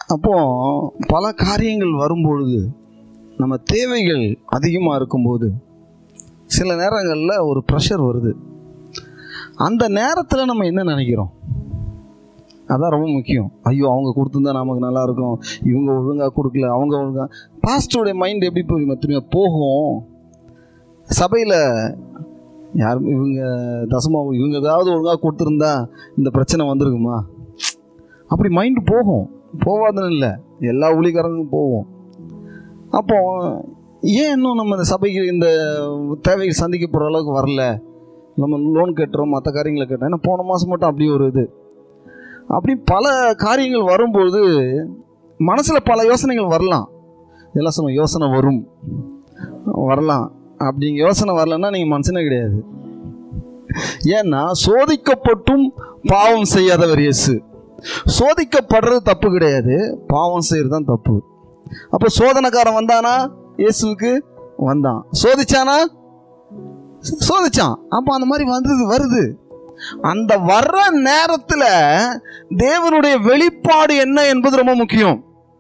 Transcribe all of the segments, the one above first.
அப்போ பல காரியங்கள் வரும்பொழுது நம்ம தேவைகள் அதிகமாக இருக்கும்போது சில நேரங்களில் ஒரு ப்ரெஷர் வருது அந்த நேரத்தில் நம்ம என்ன நினைக்கிறோம் அதான் ரொம்ப முக்கியம் ஐயோ அவங்க கொடுத்துருந்தா நமக்கு நல்லா இருக்கும் இவங்க ஒழுங்காக கொடுக்கல அவங்க ஒழுங்கா பாஸ்டருடைய மைண்ட் எப்படி போய் திரும்ப போகும் சபையில் யாரும் இவங்க தசமா இவங்க ஏதாவது ஒழுங்காக கொடுத்துருந்தா இந்த பிரச்சனை வந்திருக்குமா அப்படி மைண்டு போகும் போவாதுன்னு இல்லை எல்லா ஊழிக்காரங்களும் போவோம் அப்போ ஏன் இன்னும் நம்ம இந்த சபைக்கு இந்த தேவையை சந்திக்க போகிற அளவுக்கு வரல நம்ம லோன் கட்டுறோம் மற்ற காரியங்களை கட்டுறோம் ஏன்னா போன மாதம் மட்டும் அப்படி ஒரு இது அப்படி பல காரியங்கள் வரும்போது மனசில் பல யோசனைகள் வரலாம் இதெல்லாம் சொல்லுவோம் யோசனை வரும் வரலாம் அப்படிங்க யோசனை வரலன்னா நீங்கள் மனுஷனே கிடையாது ஏன்னா சோதிக்கப்பட்டும் பாவம் செய்யாதவர் இயேசு சோதிக்கப்படுறது தப்பு கிடையாது பாவம் செய்கிறது தான் தப்பு அப்போ சோதனைக்காரன் வந்தானா இயேசுவுக்கு வந்தான் சோதிச்சானா சோதிச்சான் அப்போ அந்த மாதிரி வந்தது வருது அந்த வர்ற நேரத்தில் தேவனுடைய வெளிப்பாடு என்ன என்பது ரொம்ப முக்கியம்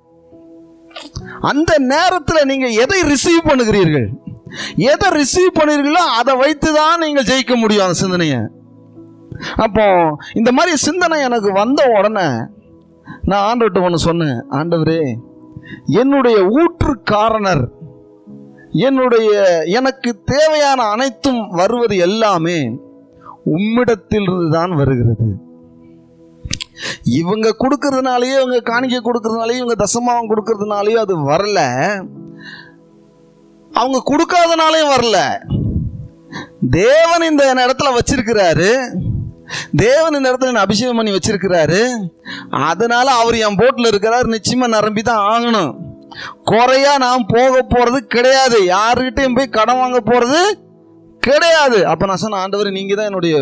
அந்த நேரத்தில் நீங்க எதை ரிசீவ் பண்ணுகிறீர்கள் எதை ரிசீவ் பண்ணுறீர்களோ அதை வைத்து தான் நீங்கள் ஜெயிக்க முடியும் அந்த சிந்தனையை அப்போ இந்த மாதிரி சிந்தனை எனக்கு வந்த உடனே நான் ஆண்டவர்கிட்ட ஒன்று சொன்னேன் ஆண்டவரே என்னுடைய ஊற்றுக்காரணர் என்னுடைய எனக்கு தேவையான அனைத்தும் வருவது எல்லாமே உம்மிடத்திலிருந்து தான் வருகிறது இவங்க கொடுக்கறதுனாலயோ இவங்க காணிக்கை கொடுக்கறதுனாலயோ இவங்க தசமாவும் கொடுக்கறதுனாலயோ அது வரல அவங்க கொடுக்காதனாலையும் வரல தேவன் இந்த இடத்துல வச்சிருக்கிறாரு தேவன் இந்த இடத்துல என்னை அபிஷேகம் பண்ணி வச்சிருக்கிறாரு அதனால அவர் என் போட்டில் இருக்கிறார் நிச்சயமா நிரம்பி தான் ஆகணும் குறையா நான் போக போறது கிடையாது யாருக்கிட்டையும் போய் கடன் வாங்க போறது கிடையாது அப்ப நான் சொன்ன ஆண்டவர் நீங்க தான் என்னுடைய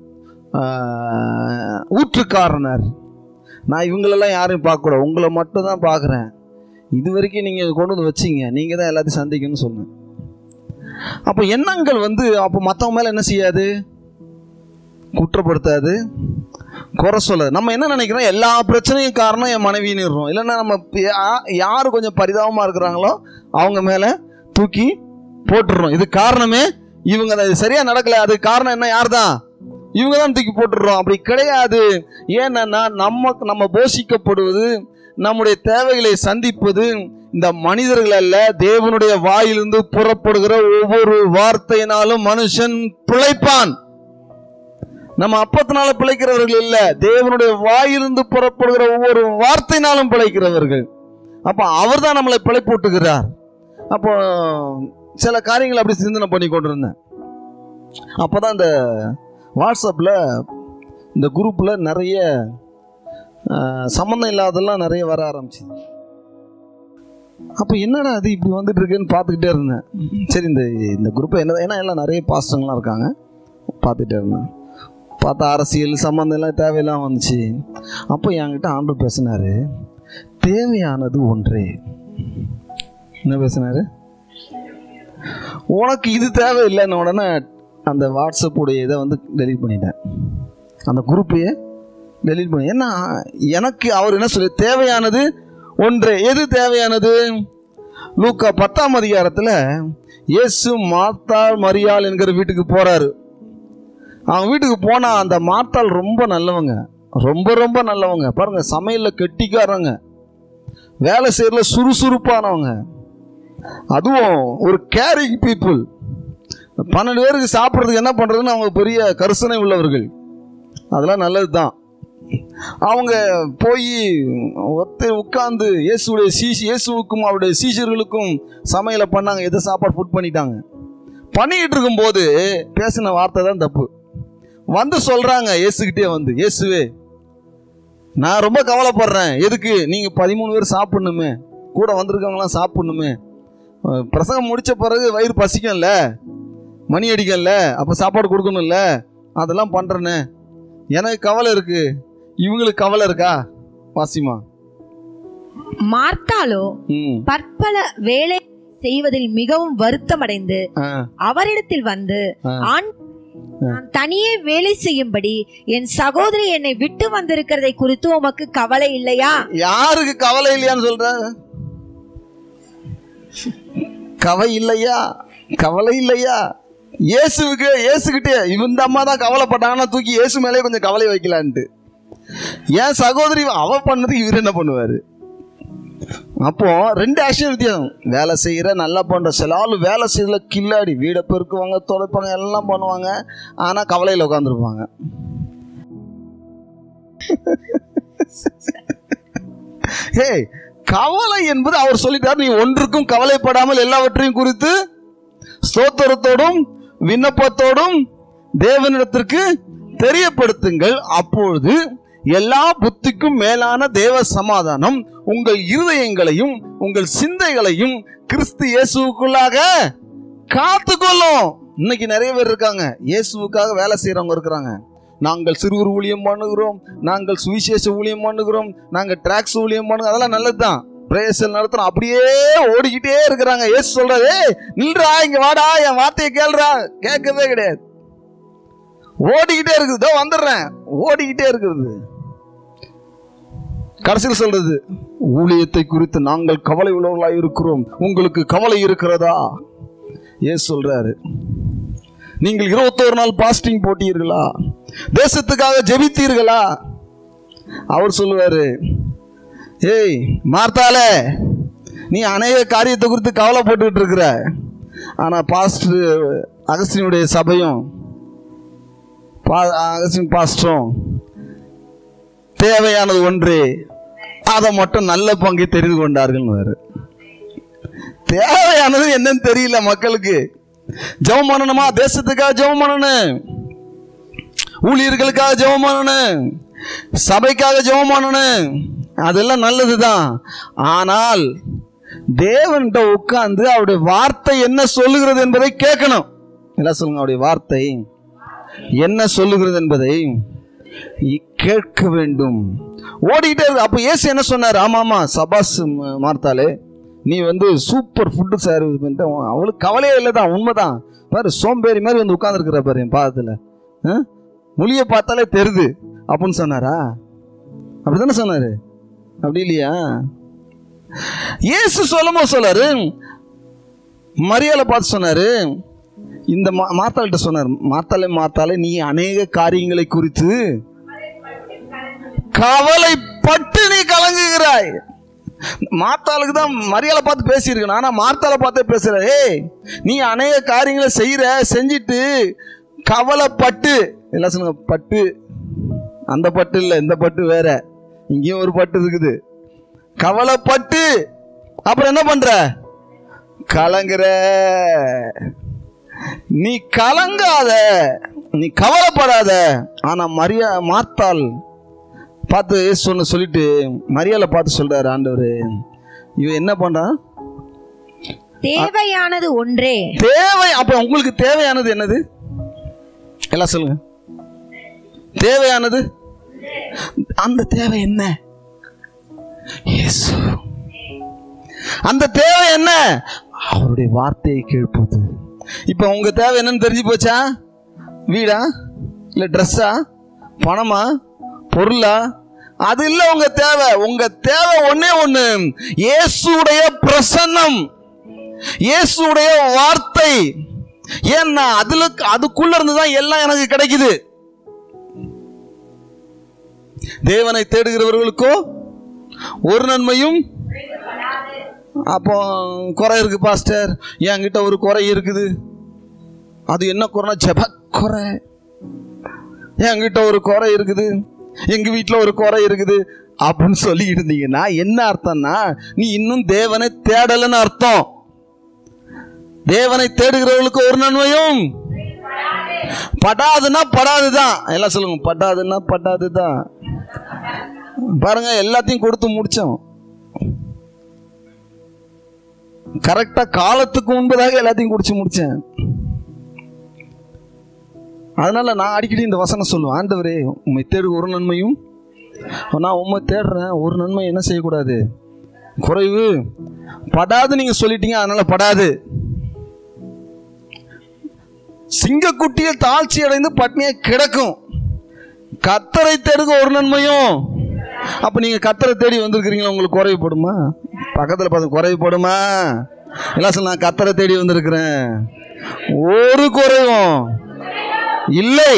ஆஹ், ஊற்றுக்காரனர் நான் இவங்களெல்லாம் யாரையும் பார்க்கக்கூடாது உங்களை மட்டும் தான் பார்க்குறேன் இது வரைக்கும் நீங்கள் கொண்டு வந்து வச்சிங்க நீங்கள் தான் எல்லாத்தையும் சந்திக்கணும்னு சொன்னேன் அப்போ எண்ணங்கள் வந்து அப்போ மற்றவங்க மேலே என்ன செய்யாது குற்றப்படுத்தாது குறை சொல்லாது நம்ம என்ன நினைக்கிறோம் எல்லா பிரச்சனையும் காரணம் என் மனைவின்னுறோம் இல்லைன்னா நம்ம யா- யார் கொஞ்சம் பரிதாபமாக இருக்கிறாங்களோ அவங்க மேலே தூக்கி போட்டுடுறோம் இது காரணமே இவங்க தான் இது சரியாக நடக்கல அது காரணம் என்ன யார் தான் இவங்க தான் தூக்கி போட்டுடுறோம் அப்படி கிடையாது ஏன்னா நம்ம நம்ம போஷிக்கப்படுவது நம்முடைய தேவைகளை சந்திப்பது இந்த மனிதர்கள் அல்ல தேவனுடைய வாயிலிருந்து புறப்படுகிற ஒவ்வொரு வார்த்தையினாலும் மனுஷன் பிழைப்பான் நம்ம அப்பத்தினால பிழைக்கிறவர்கள் இல்ல தேவனுடைய வாயிலிருந்து புறப்படுகிற ஒவ்வொரு வார்த்தையினாலும் பிழைக்கிறவர்கள் அப்ப அவர் தான் நம்மளை பிழைப்பூட்டுகிறார் அப்போ சில காரியங்களை அப்படி சிந்தனை பண்ணி கொண்டிருந்தேன் அப்பதான் இந்த வாட்ஸ்அப்பில் இந்த குரூப்பில் நிறைய ஆஹ், சம்மந்தம் இல்லாதெல்லாம் நிறைய வர ஆரம்பிச்சு அப்போ என்னடா அது இப்படி வந்துட்டு இருக்குன்னு பார்த்துக்கிட்டே இருந்தேன் சரி இந்த இந்த குரூப்பை என்ன ஏன்னா எல்லாம் நிறைய பாஸ்டங்களாம் இருக்காங்க பார்த்துட்டே இருந்தேன் பார்த்தா அரசியல் சம்மந்தம் எல்லாம் தேவையெல்லாம் வந்துச்சு அப்போ என்கிட்ட ஆண்டு பேசினாரு தேவையானது ஒன்றே என்ன பேசினாரு உனக்கு இது தேவையில்லைன்னு உடனே அந்த வாட்ஸ்அப்புடைய இதை வந்து டெலீட் பண்ணிட்டேன் அந்த குரூப்பையே டெலீட் பண்ணி ஏன்னா எனக்கு அவர் என்ன சொல்லி தேவையானது ஒன்று எது தேவையானது லூக்கா பத்தாம் அதிகாரத்தில் இயேசு மாத்தாள் மரியாள் என்கிற வீட்டுக்கு போறாரு அவன் வீட்டுக்கு போனால் அந்த மாத்தாள் ரொம்ப நல்லவங்க ரொம்ப ரொம்ப நல்லவங்க பாருங்க சமையலில் கெட்டிக்காரங்க வேலை செய்யறதுல சுறுசுறுப்பானவங்க அதுவும் ஒரு கேரிங் பீப்புள் பன்னெண்டு பேருக்கு சாப்பிட்றதுக்கு என்ன பண்ணுறதுன்னு அவங்க பெரிய கரிசனை உள்ளவர்கள் அதெல்லாம் நல்லது தான் அவங்க போய் ஒத்து உட்காந்து இயேசுடைய சீஷ் இயேசுவுக்கும் அவருடைய சீஷர்களுக்கும் சமையலை பண்ணாங்க எதை சாப்பாடு ஃபுட் பண்ணிட்டாங்க பண்ணிக்கிட்டு இருக்கும்போது பேசின வார்த்தை தான் தப்பு வந்து சொல்கிறாங்க இயேசுக்கிட்டே வந்து இயேசுவே நான் ரொம்ப கவலைப்படுறேன் எதுக்கு நீங்கள் பதிமூணு பேர் சாப்பிடணுமே கூட வந்திருக்கவங்களாம் சாப்பிடணுமே அஹ் பிரசங்கம் முடிச்ச பிறகு வயிறு பசிக்கும்ல மணி அடிக்கும்ல அப்போ சாப்பாடு கொடுக்கணும்ல அதெல்லாம் பண்ணுறேன்னு எனக்கு கவலை இருக்கு இவங்களுக்கு கவலை இருக்கா வாசிமா மார்த்தாளோ ம் பற்பல வேலை செய்வதில் மிகவும் வருத்தமடைந்து ஆ அவரிடத்தில் வந்து ஆ. ஆண் நான் தனியே வேலை செய்யும்படி என் சகோதரி என்னை விட்டு வந்திருக்கிறதை குறித்து உமக்கு கவலை இல்லையா யாருக்கு கவலை இல்லையான்னு சொல்ற கவலை இல்லையா கவலை இல்லையா இயேசுவுக்கு இயேசுகிட்டே இந்த அம்மா தான் கவலைப்பட்டாங்கன்னா தூக்கி இயேசு மேலே கொஞ்சம் கவலை வைக்கலான்ட்டு ஏன் சகோதரி அவ பண்ணதுக்கு இவர் என்ன பண்ணுவாரு அப்போ ரெண்டு ஆக்ஷன் வித்தியாசம் வேலை செய்கிற நல்லா பண்ற சில ஆள் வேலை செய்யல கில்லாடி வீடை பெருக்குவாங்க துடைப்பாங்க எல்லாம் பண்ணுவாங்க ஆனால் கவலையில் உட்காந்துருப்பாங்க ஏய் கவலை என்பது அவர் சொல்லிட்டார் நீ ஒன்றுக்கும் கவலைப்படாமல் எல்லாவற்றையும் குறித்து ஸ்தோத்திரத்தோடும் விண்ணப்பத்தோடும் தேவனிடத்திற்கு தெரியப்படுத்துங்கள் அப்பொழுது எல்லா புத்திக்கும் மேலான தேவ சமாதானம் உங்கள் இருதயங்களையும் உங்கள் சிந்தைகளையும் கிறிஸ்து இயேசுவுக்குள்ளாக காத்துக்கொள்ளும் இன்னைக்கு நிறைய பேர் இருக்காங்க இயேசுவுக்காக வேலை செய்றவங்க இருக்கிறாங்க நாங்கள் சிறுவர் ஊழியம் பண்ணுகிறோம் நாங்கள் சுவிசேஷ ஊழியம் பண்ணுகிறோம் நாங்கள் ட்ராக்ஸ் ஊழியம் பண்ணுகிறோம் அதெல்லாம் நல்லதுதான் பிரேசல் நடத்துறோம் அப்படியே ஓடிக்கிட்டே இருக்கிறாங்க ஏசு சொல்றாரு "ஏய், நில்றா இங்க வாடா என் வார்த்தையை கேளுடா கேட்கவே கிடையாது ஓடிக்கிட்டே இருக்குது இதோ வந்துடுறேன் ஓடிக்கிட்டே இருக்குது கடைசியில் சொல்றது ஊழியத்தை குறித்து நாங்கள் கவலை உள்ளவர்களாக இருக்கிறோம் உங்களுக்கு கவலை இருக்கிறதா ஏசு சொல்றாரு நீங்கள் இருபத்தோரு நாள் பாஸ்டிங் போட்டீர்களா தேசத்துக்காக ஜெபித்தீர்களா அவர் சொல்லுவாரு ஏய் மார்த்தாலே நீ அநேக காரியத்தை குறித்து கவலைப்பட்டுக்கிட்டு இருக்கிற ஆனால் பாஸ்டர் அகஸ்டினுடைய சபையும் பா அகஸ்டின் பாஸ்டரும் தேவையானது ஒன்று அதை மட்டும் நல்ல பங்கை தெரிந்து கொண்டார்கள் தேவையானது என்னன்னு தெரியல மக்களுக்கு ஜெபம் பண்ணணுமா தேசத்துக்காக ஜெபம் பண்ணணும் ஊழியர்களுக்காக ஜெபம் பண்ணணும் சபைக்காக ஜெபம் பண்ணணும் அதெல்லாம் நல்லதுதான் ஆனால் தேவன்கிட்ட உட்கார்ந்து அவருடைய வார்த்தை என்ன சொல்லுகிறது என்பதை கேட்கணும் என்ன சொல்லுங்க அவருடைய வார்த்தை என்ன சொல்லுகிறது என்பதை இ- கேட்க வேண்டும் ஓடிக்கிட்டே இருக்கு அப்போ ஏசு என்ன சொன்னார் ஆமா ஆமா சபாஸ் ம- மார்த்தாலே நீ வந்து சூப்பர் ஃபுட்டு சர்வீஸ் பண்ணிட்டு அவன் அவளுக்கு கவலையே இல்லை தான் உண்மைதான் பாரு சோம்பேறி மாதிரி வந்து உட்காந்துருக்கிற பாரு என் பாதத்தில் மொழியை பார்த்தாலே தெரியுது அப்படின்னு சொன்னாரா அப்படிதானே சொன்னாரு அப்படி இல்லையா இயேசு சொல்லும்போது சொல்லாரு மரியாதை பார்த்து சொன்னாரு இந்த மா- மாத்தாள்கிட்ட சொன்னார் மாத்தாலே மாத்தாலே நீ அநேக காரியங்களை குறித்து கவலைப்பட்டு நீ கலங்குகிறாய் மாத்தாளுக்கு தான் மரியாதை பார்த்து பேசியிருக்கணும் ஆனா மார்த்தால பார்த்தே பேசுற ஏய் நீ அநேக காரியங்களை செய்யற செஞ்சிட்டு கவலைப்பட்டு எல்லாம் சொல்லுங்க பட்டு அந்த பட்டு இல்லை இந்த பட்டு வேற இங்கேயும் ஒரு பட்டு இருக்குது கவலைப்பட்டு அப்புறம் என்ன பண்ற கலங்குற நீ கலங்காத நீ கவலைப்படாத ஆனா மரியா மார்த்தாள் பார்த்து சொன்ன சொல்லிட்டு மரியாதை பார்த்து சொல்றாரு ஆண்டவர் இவன் என்ன பண்றான் தேவையானது ஒன்றே தேவை அப்ப உங்களுக்கு தேவையானது என்னது எல்லாம் சொல்லுங்க தேவையானது அந்த தேவை என்ன இயேசு அந்த தேவை என்ன அவருடைய வார்த்தையை கேட்பது இப்ப உங்க தேவை என்னன்னு தெரிஞ்சு போச்சா வீடா இல்ல ட்ரெஸ்ஸா பணமா பொருளா அது இல்ல உங்க தேவை உங்க தேவை ஒண்ணே ஒண்ணு இயேசுடைய பிரசன்னம் இயேசுடைய வார்த்தை ஏன்னா அதுல அதுக்குள்ள இருந்து தான் எல்லாம் எனக்கு கிடைக்குது தேவனை தேடுகிறவர்களுக்கோ ஒரு நன்மையும் அப்போ குறை இருக்கு பாஸ்டர் என்கிட்ட ஒரு குறை இருக்குது அது என்ன குறைனா ஜெப குறை என்கிட்ட ஒரு குறை இருக்குது எங்க வீட்டில் ஒரு குறை இருக்குது அப்படின்னு சொல்லிட்டு இருந்தீங்கன்னா என்ன அர்த்தம்னா நீ இன்னும் தேவனை தேடலைன்னு அர்த்தம் தேவனை தேடுகிறவர்களுக்கு ஒரு நன்மையும் படாதுன்னா படாதுதான் எல்லாம் சொல்லுங்க படாதுன்னா படாதுதான் பாருங்க எல்லாத்தையும் கொடுத்து முடிச்சோம் கரெக்டா காலத்துக்கு முன்பதாக எல்லாத்தையும் குடிச்சு முடிச்சேன் அதனால நான் அடிக்கடி இந்த வசனம் சொல்லுவேன் ஆண்டவரே உண்மை தேடு ஒரு நன்மையும் நான் உண்மை தேடுறேன் ஒரு நன்மை என்ன செய்யக்கூடாது குறைவு படாது நீங்க சொல்லிட்டீங்க அதனால படாது சிங்கக்குட்டியை தாழ்ச்சி அடைந்து பட்னியை கிடக்கும் கத்தரை தேடுங்க ஒரு நன்மையும் அப்ப நீங்க கத்தரை தேடி வந்திருக்கிறீங்களா உங்களுக்கு குறைவுபடுமா பக்கத்துல பார்த்து குறைவுபடுமா எல்லாம் சொல்ல நான் கத்தரை தேடி வந்திருக்கிறேன் ஒரு குறைவும் இல்லை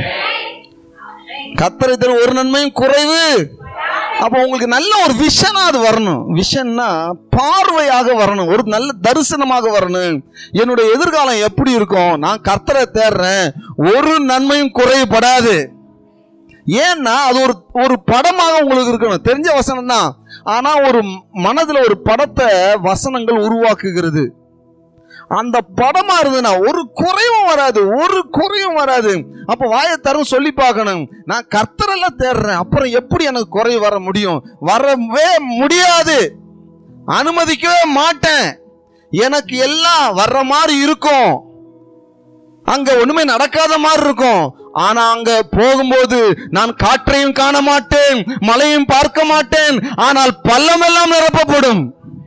கத்தரை தேடி ஒரு நன்மையும் குறைவு அப்போ உங்களுக்கு நல்ல ஒரு விஷனா அது வரணும் விஷன்னா பார்வையாக வரணும் ஒரு நல்ல தரிசனமாக வரணும் என்னுடைய எதிர்காலம் எப்படி இருக்கும் நான் கர்த்தரை தேடுறேன் ஒரு நன்மையும் குறைவுபடாது ஏன்னா அது ஒரு ஒரு படமாக உங்களுக்கு இருக்கணும் தெரிஞ்ச வசனம் தான் ஆனா ஒரு மனதுல ஒரு படத்தை வசனங்கள் உருவாக்குகிறது அந்த படமா இருந்ததுன்னா ஒரு குறைவும் வராது ஒரு குறையும் வராது அப்ப வாயை தரும் சொல்லி பார்க்கணும் நான் கர்த்தரெல்லாம் தேடுறேன் அப்புறம் எப்படி எனக்கு குறை வர முடியும் வரவே முடியாது அனுமதிக்கவே மாட்டேன் எனக்கு எல்லாம் வர்ற மாதிரி இருக்கும் அங்க ஒண்ணுமே நடக்காத மாதிரி இருக்கும் ஆனா அங்க போகும்போது நான் காற்றையும் காண மாட்டேன் மழையும் பார்க்க மாட்டேன் ஆனால் பள்ளமெல்லாம் நிரப்பப்படும்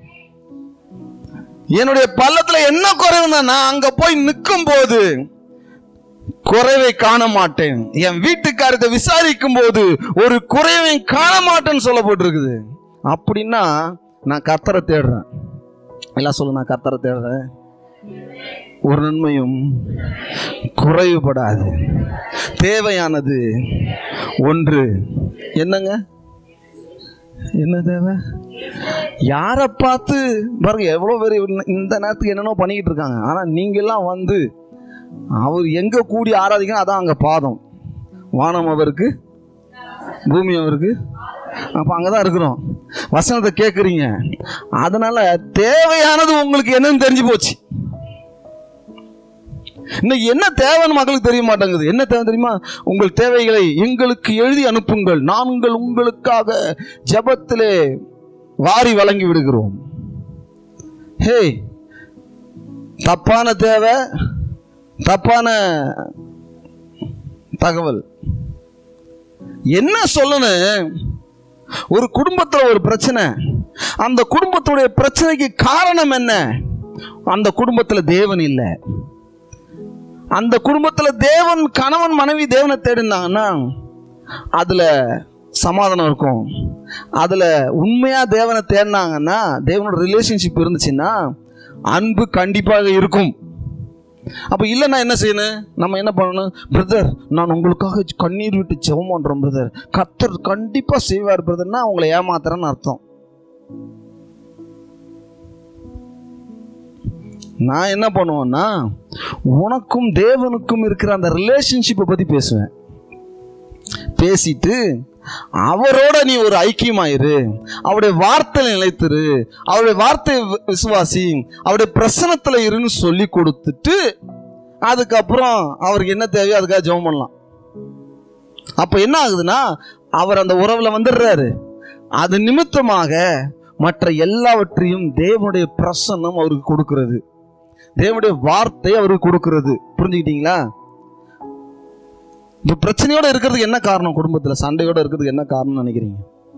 என்னுடைய பள்ளத்துல என்ன குறைவுனா நான் அங்க போய் நிற்கும் போது குறைவை காண மாட்டேன் என் வீட்டுக்காரத்தை விசாரிக்கும் போது ஒரு குறைவை காண மாட்டேன்னு சொல்லப்பட்டிருக்குது அப்படின்னா நான் கத்தரை தேடுறேன் எல்லாம் சொல்லு நான் கத்தரை தேடுறேன் ஒரு நன்மையும் குறைவுபடாது தேவையானது ஒன்று என்னங்க என்ன தேவை யாரை பார்த்து பாருங்க எவ்வளோ பேர் இந்த- இந்த நேரத்துக்கு என்னென்னோ பண்ணிக்கிட்டு இருக்காங்க ஆனால் நீங்கெல்லாம் வந்து அவர் எங்கே கூடி ஆராதிக்கணும் அதான் அங்கே பாதம் வானம் அவருக்கு பூமி அவருக்கு அப்போ அங்கே தான் இருக்கிறோம் வசனத்தை கேட்குறீங்க அதனால தேவையானது உங்களுக்கு என்னன்னு தெரிஞ்சு போச்சு இன்னைக்கு என்ன தேவைன்னு மக்களுக்கு தெரிய மாட்டேங்குது என்ன தேவை தெரியுமா உங்கள் தேவைகளை எங்களுக்கு எழுதி அனுப்புங்கள் நாங்கள் உங்களுக்காக ஜெபத்திலே வாரி வழங்கி விடுகிறோம் ஹே தப்பான தேவை தப்பான தகவல் என்ன சொல்லணும் ஒரு குடும்பத்தில் ஒரு பிரச்சனை அந்த குடும்பத்துடைய பிரச்சனைக்கு காரணம் என்ன அந்த குடும்பத்தில் தேவன் இல்லை அந்த குடும்பத்தில் தேவன் கணவன் மனைவி தேவனை தேடினாங்கன்னா அதில் சமாதானம் இருக்கும் அதில் உண்மையாக தேவனை தேடினாங்கன்னா தேவனோட ரிலேஷன்ஷிப் இருந்துச்சுன்னா அன்பு கண்டிப்பாக இருக்கும் அப்போ இல்லைன்னா என்ன செய்யணும் நம்ம என்ன பண்ணணும் பிரதர் நான் உங்களுக்காக கண்ணீர் விட்டு ஜெபம் பண்ணுறோம் பிரதர் கர்த்தர் கண்டிப்பாக செய்வார் பிரதர்னா உங்களை ஏமாத்துறேன்னு அர்த்தம் நான் என்ன பண்ணுவேன்னா உனக்கும் தேவனுக்கும் இருக்கிற அந்த ரிலேஷன்ஷிப்பை பற்றி பேசுவேன் பேசிட்டு அவரோட நீ ஒரு ஐக்கியமாயிரு அவருடைய வார்த்தையில நிலைத்திரு அவருடைய வார்த்தை விசுவாசி அவருடைய பிரசனத்துல இருன்னு சொல்லி கொடுத்துட்டு அதுக்கப்புறம் அவருக்கு என்ன தேவையோ அதுக்காக ஜெபம் பண்ணலாம் அப்ப என்ன ஆகுதுன்னா அவர் அந்த உறவுல வந்துடுறாரு அது நிமித்தமாக மற்ற எல்லாவற்றையும் தேவனுடைய பிரசன்னம் அவருக்கு கொடுக்கிறது தேவனுடைய வார்த்தை அவருக்கு கொடுக்கிறது புரிஞ்சுக்கிட்டீங்களா இப்ப பிரச்சனையோட இருக்கிறதுக்கு என்ன காரணம் குடும்பத்துல சண்டையோட இருக்கிறதுக்கு என்ன காரணம் நினைக்கிறீங்க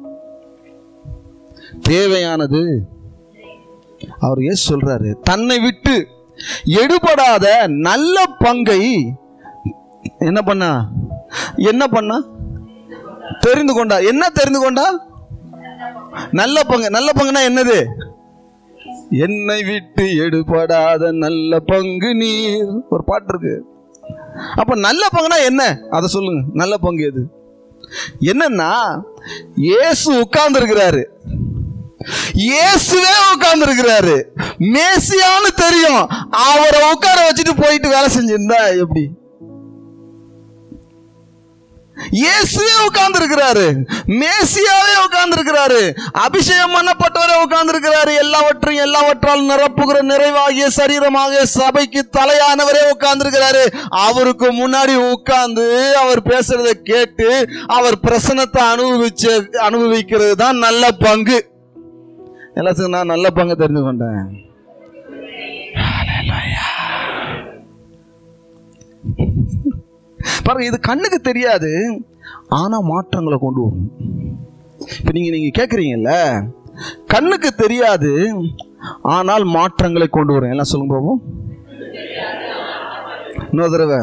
தேவையானது அவர் ஏசு சொல்றாரு தன்னை விட்டு எடுபடாத நல்ல பங்கை என்ன பண்ணா என்ன பண்ணா தெரிந்து கொண்டா என்ன தெரிந்து கொண்டா நல்ல பங்கு நல்ல பங்குனா என்னது என்னை விட்டு எடுபடாத நல்ல பங்கு நீர் ஒரு பாட்டு இருக்கு அப்ப நல்ல பங்குனா என்ன அதை சொல்லுங்க நல்ல பங்கு எது என்னன்னா இயேசு உட்கார்ந்து இருக்கிறாரு இயேசுவே உட்கார்ந்து இருக்கிறாரு மேசியான்னு தெரியும் அவரை உட்கார வச்சுட்டு போயிட்டு வேலை செஞ்சிருந்தா எப்படி இயேசுவே உட்கார்ந்து இருக்கிறாரு மேசியாவே உட்கார்ந்து இருக்கிறாரு அபிஷேகம் பண்ணப்பட்டவரே உட்கார்ந்து இருக்கிறாரு எல்லாவற்றையும் எல்லாவற்றால் நிரப்புகிற நிறைவாகிய சரீரமாக சபைக்கு தலையானவரே உட்கார்ந்து இருக்கிறாரு அவருக்கு முன்னாடி உட்கார்ந்து அவர் பேசுறத கேட்டு அவர் பிரசனத்தை அனுபவிச்ச அனுபவிக்கிறது தான் நல்ல பங்கு எல்லாம் நான் நல்ல பங்கு தெரிந்து கொண்டேன் பாருங்க இது கண்ணுக்கு தெரியாது ஆனா மாற்றங்களை கொண்டு வரும் இப்ப நீங்க நீங்க கேக்குறீங்கல்ல கண்ணுக்கு தெரியாது ஆனால் மாற்றங்களை கொண்டு வரும் எல்லாம் சொல்லுங்க பாபு இன்னொரு தடவை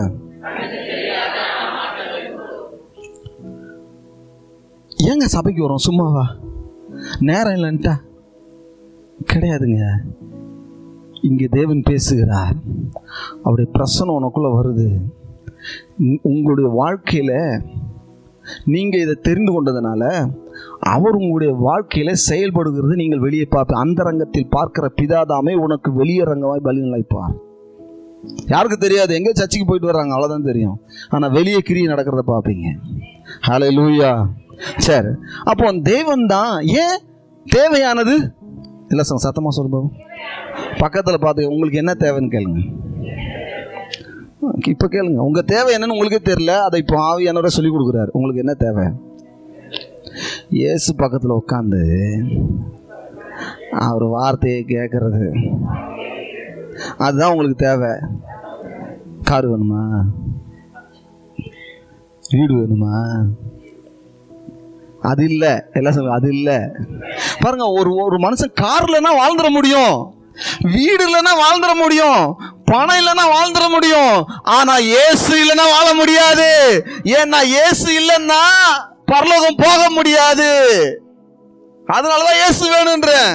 ஏங்க சபைக்கு வரோம் சும்மாவா நேரம் இல்லைன்ட்டா கிடையாதுங்க இங்கே தேவன் பேசுகிறார் அவருடைய பிரசனம் உனக்குள்ள வருது உ- உங்களுடைய வாழ்க்கையில நீங்க இதை தெரிந்து கொண்டதுனால அவர் உங்களுடைய வாழ்க்கையில செயல்படுகிறது நீங்கள் வெளியே பார்ப்ப அந்த ரங்கத்தில் பார்க்கிற பிதாதாமே உனக்கு வெளியே ரங்கமாய் பலிநலைப்பார் யாருக்கு தெரியாது எங்க சர்ச்சுக்கு போயிட்டு வர்றாங்க அவ்வளவுதான் தெரியும் ஆனா வெளியே கிரியை நடக்கிறத பார்ப்பீங்க ஹலே லூயா சரி அப்போ தேவன் தான் ஏன் தேவையானது இல்லை சார் சத்தமா சொல்லுங்க பக்கத்துல பார்த்து உங்களுக்கு என்ன தேவைன்னு கேளுங்க இப்போ கேளுங்க உங்க தேவை என்னன்னு உங்களுக்கே தெரியல அதை இப்போ ஆவியானவரை சொல்லி கொடுக்குறாரு உங்களுக்கு என்ன தேவை இயேசு பக்கத்துல உட்காந்து அவர் வார்த்தையை கேட்கறது அதுதான் உங்களுக்கு தேவை கார் வேணுமா வீடு வேணுமா அது இல்ல எல்லாம் சொல்லுங்க அது இல்ல பாருங்க ஒரு ஒரு மனுஷன் கார் இல்லைன்னா வாழ்ந்துட முடியும் வீடு இல்லைன்னா வாழ்ந்துட முடியும் பணம் இல்லைன்னா வாழ்ந்துட முடியும் ஆனா இயேசு இல்லைன்னா வாழ முடியாது ஏன்னா இயேசு இல்லைன்னா பரலோகம் போக முடியாது அதனாலதான் இயேசு வேணுன்றேன்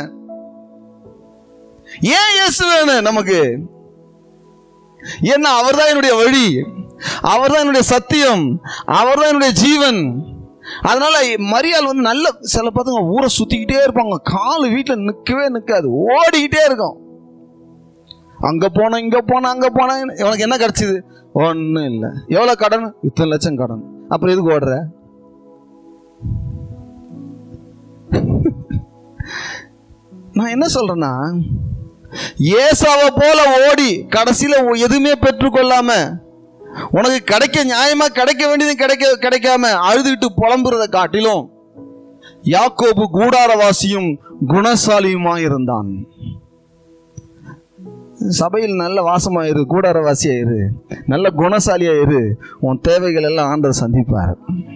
ஏன் இயேசு வேணும் நமக்கு ஏன்னா அவர்தான் என்னுடைய வழி அவர்தான் என்னுடைய சத்தியம் அவர்தான் என்னுடைய ஜீவன் அதனால மரியாள் வந்து நல்ல சில பார்த்துங்க ஊரை சுத்திக்கிட்டே இருப்பாங்க கால் வீட்டில் நிற்கவே நிற்காது ஓடிக்கிட்டே இருக்கும் அங்க போனோம் இங்க போனோம் அங்க போனோம் இவனுக்கு என்ன கிடைச்சது ஒன்றும் இல்லை எவ்வளோ கடன் இத்தனை லட்சம் கடன் அப்புறம் எதுக்கு ஓடுற நான் என்ன சொல்றேன்னா ஏசாவை போல ஓடி கடைசியில எதுவுமே பெற்றுக்கொள்ளாம உனக்கு கிடைக்க நியாயமா கிடைக்க வேண்டியது கிடைக்க கிடைக்காம அழுதுகிட்டு புலம்புறத காட்டிலும் யாக்கோபு கூடாரவாசியும் குணசாலியுமா இருந்தான் சபையில் நல்ல வாசமாயிரு கூடாரவாசியாயிரு நல்ல குணசாலியாயிரு உன் தேவைகள் எல்லாம் ஆண்டவர் சந்திப்பார்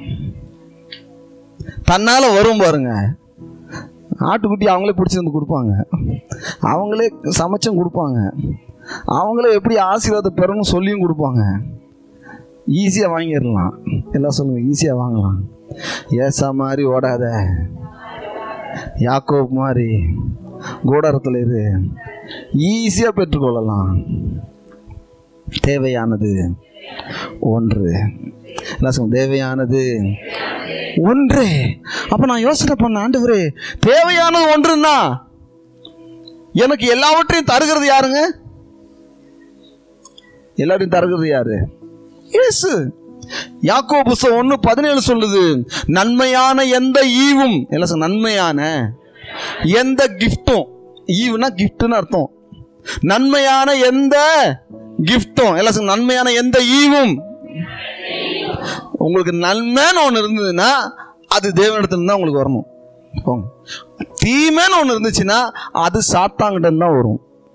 தன்னால வரும் பாருங்க ஆட்டுக்குட்டி அவங்களே பிடிச்சி வந்து கொடுப்பாங்க அவங்களே சமைச்சும் கொடுப்பாங்க அவங்களே எப்படி ஆசீர்வாதம் பெறணும் சொல்லியும் கொடுப்பாங்க ஈஸியாக வாங்கிடலாம் எல்லாம் சொல்லுங்க ஈஸியாக வாங்கலாம் ஏசா மாதிரி ஓடாத யாக்கோப் மாதிரி கூடாரத்தில் இரு ஈஸியாக பெற்றுக்கொள்ளலாம் தேவையானது ஒன்று எல்லாம் சொல்லுங்க தேவையானது ஒன்று அப்ப நான் யோசனை பண்ண ஆண்டவரே தேவையானது ஒன்றுன்னா எனக்கு எல்லாவற்றையும் தருகிறது யாருங்க எல்லாத்தையும் தருகிறது யாரு இயேசு யாக்கோ புஸ்தகம் ஒன்று பதினேழு சொல்லுது நன்மையான எந்த ஈவும் எல்லாம் சொல்லுங்க, நன்மையான எந்த கிஃப்டும் ஈவுனா கிஃப்ட்னு அர்த்தம் நன்மையான எந்த கிஃப்டும் எல்லாம் சொல்லுங்க, நன்மையான எந்த ஈவும் உங்களுக்கு நன்மைன்னு ஒன்று இருந்ததுன்னா அது தேவனிடத்துல தான் உங்களுக்கு வரணும் போங்க. தீமைன்னு ஒன்று இருந்துச்சுன்னா அது சாத்தாங்கிட்ட தான் வரும்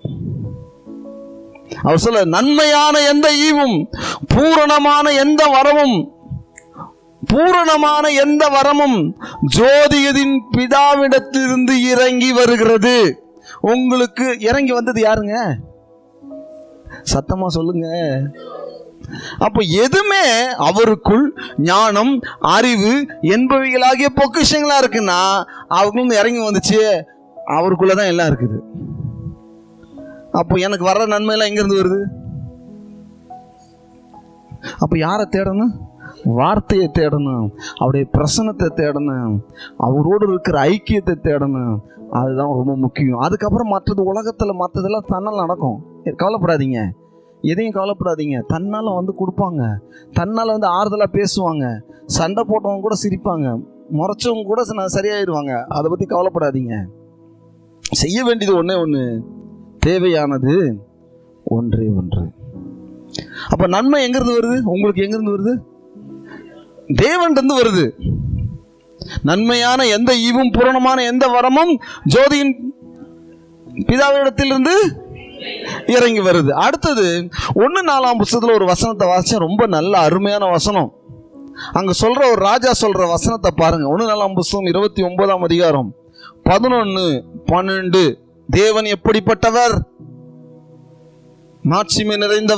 அவர் சொல்ல நன்மையான எந்த ஈவும் பூரணமான எந்த வரமும் பூரணமான எந்த வரமும் ஜோதியதின் பிதாவிடத்திலிருந்து இறங்கி வருகிறது உங்களுக்கு இறங்கி வந்தது யாருங்க சத்தமா சொல்லுங்க அப்போ எதுவுமே அவருக்குள் ஞானம் அறிவு என்பவைகளாகிய பொக்கிஷங்களா இருக்குன்னா அவங்களும் இறங்கி வந்துச்சு அவருக்குள்ளதான் எல்லாம் இருக்குது அப்போ எனக்கு வர்ற நன்மையெல்லாம் எங்கேருந்து வருது அப்போ யாரை தேடணும் வார்த்தையை தேடணும் அவருடைய பிரசனத்தை தேடணும் அவரோடு இருக்கிற ஐக்கியத்தை தேடணும் அதுதான் ரொம்ப முக்கியம் அதுக்கப்புறம் மற்றது உலகத்தில் மற்றதெல்லாம் தன்னால் நடக்கும் கவலைப்படாதீங்க எதையும் கவலைப்படாதீங்க தன்னால் வந்து கொடுப்பாங்க தன்னால் வந்து ஆறுதலாக பேசுவாங்க சண்டை போட்டவங்க கூட சிரிப்பாங்க முறைச்சவங்க கூட ச- சரியாயிருவாங்க அதை பற்றி கவலைப்படாதீங்க செய்ய வேண்டியது ஒன்றே ஒன்று தேவையானது ஒன்றே ஒன்று அப்ப நன்மை எங்கிருந்து வருது உங்களுக்கு எங்கிருந்து வருது தேவன்கிட்ட வருது நன்மையான எந்த ஈவும் பூரணமான எந்த வரமும் ஜோதியின் பிதாவிடத்திலிருந்து இறங்கி வருது அடுத்தது ஒன்று நாலாம் புஸ்தகத்தில் ஒரு வசனத்தை வாசிச்சா ரொம்ப நல்ல அருமையான வசனம் அங்க சொல்ற ஒரு ராஜா சொல்ற வசனத்தை பாருங்க ஒன்று நாலாம் புஸ்தகம் இருபத்தி ஒன்பதாம் அதிகாரம் பதினொன்று பன்னெண்டு தேவன் எப்படிப்பட்டவர் மாட்சிமை நிறைந்தவர்